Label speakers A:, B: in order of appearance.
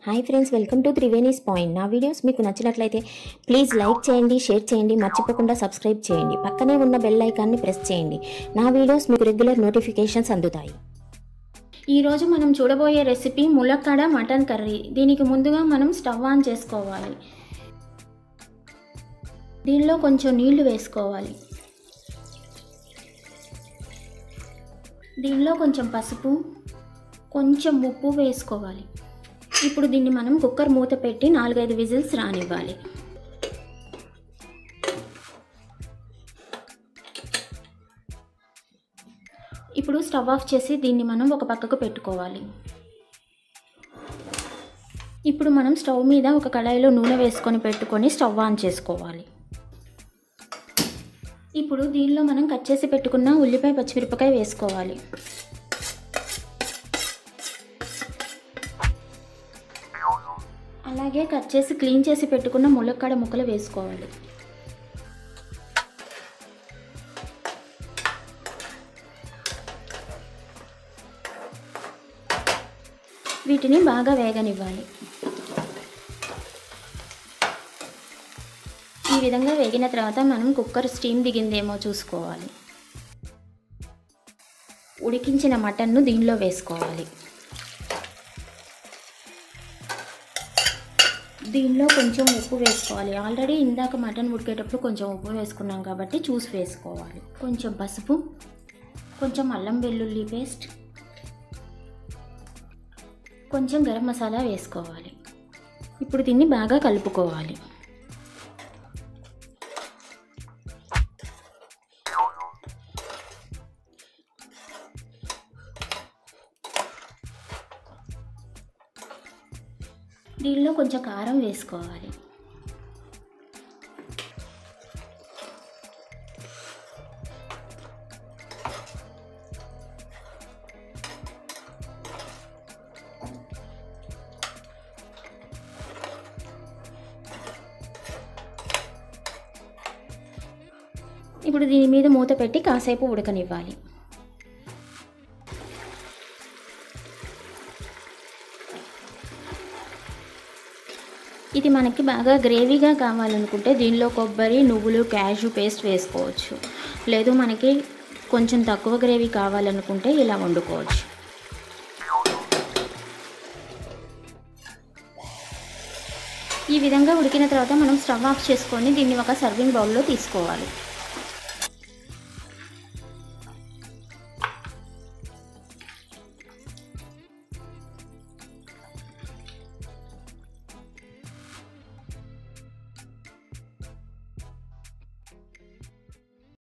A: hi friends welcome to Triveni's point నా videos మీకు నచ్చినట్లయితే ప్లీజ్ లైక్ చేయండి షేర్ చేయండి మర్చిపోకుండా సబ్స్క్రైబ్ చేయండి పక్కనే ఉన్న బెల్ ఐకాన్ని ప్రెస్ చేయండి నా వీడియోస్ మీకు రెగ్యులర్ నోటిఫికేషన్స్ అందుతాయి
B: ఈరోజు మనం చూడబోయే రెసిపీ ములక్కాడ మటన్ కర్రీ దీనికి ముందుగా మనం స్టవ్ ఆన్ చేసుకోవాలి దీనిలో కొంచెం నీళ్లు వేసుకోవాలి దీనిలో కొంచెం పసుపు కొంచెం ఉప్పు వేసుకోవాలి ఇప్పుడు దీన్ని మనం కుక్కర్ మూత పెట్టి నాలుగైదు విజిల్స్ రానివ్వాలి ఇప్పుడు స్టవ్ ఆఫ్ చేసి దీన్ని మనం ఒక పక్కకు పెట్టుకోవాలి ఇప్పుడు మనం స్టవ్ మీద ఒక కళాయిలో నూనె వేసుకొని పెట్టుకొని స్టవ్ ఆన్ చేసుకోవాలి ఇప్పుడు దీనిలో మనం కట్ చేసి పెట్టుకున్న ఉల్లిపాయ పచ్చిమిరపకాయ వేసుకోవాలి అలాగే కట్ చేసి క్లీన్ చేసి పెట్టుకున్న ములక్కాడ ముక్కలు వేసుకోవాలి వీటిని బాగా వేగనివ్వాలి ఈ విధంగా వేగిన తర్వాత మనం కుక్కర్ స్టీమ్ దిగిందేమో చూసుకోవాలి ఉడికించిన మటన్ను దీనిలో వేసుకోవాలి దీనిలో కొంచెం ఉప్పు వేసుకోవాలి ఆల్రెడీ ఇందాక మటన్ ఉడికేటప్పుడు కొంచెం ఉప్పు వేసుకున్నాం కాబట్టి చూసి వేసుకోవాలి కొంచెం పసుపు కొంచెం అల్లం వెల్లుల్లి పేస్ట్ కొంచెం గరం మసాలా వేసుకోవాలి ఇప్పుడు దీన్ని బాగా కలుపుకోవాలి దీనిలో కొంచెం కారం వేసుకోవాలి ఇప్పుడు దీని మీద మూత పెట్టి కాసేపు ఉడకనివ్వాలి ఇది మనకి బాగా గ్రేవీగా కావాలనుకుంటే దీనిలో కొబ్బరి నువ్వులు క్యాషు పేస్ట్ వేసుకోవచ్చు లేదు మనకి కొంచెం తక్కువ గ్రేవీ కావాలనుకుంటే ఇలా వండుకోవచ్చు ఈ విధంగా ఉడికిన తర్వాత మనం స్టవ్ ఆఫ్ చేసుకొని దీన్ని ఒక సర్వింగ్ బౌల్లో తీసుకోవాలి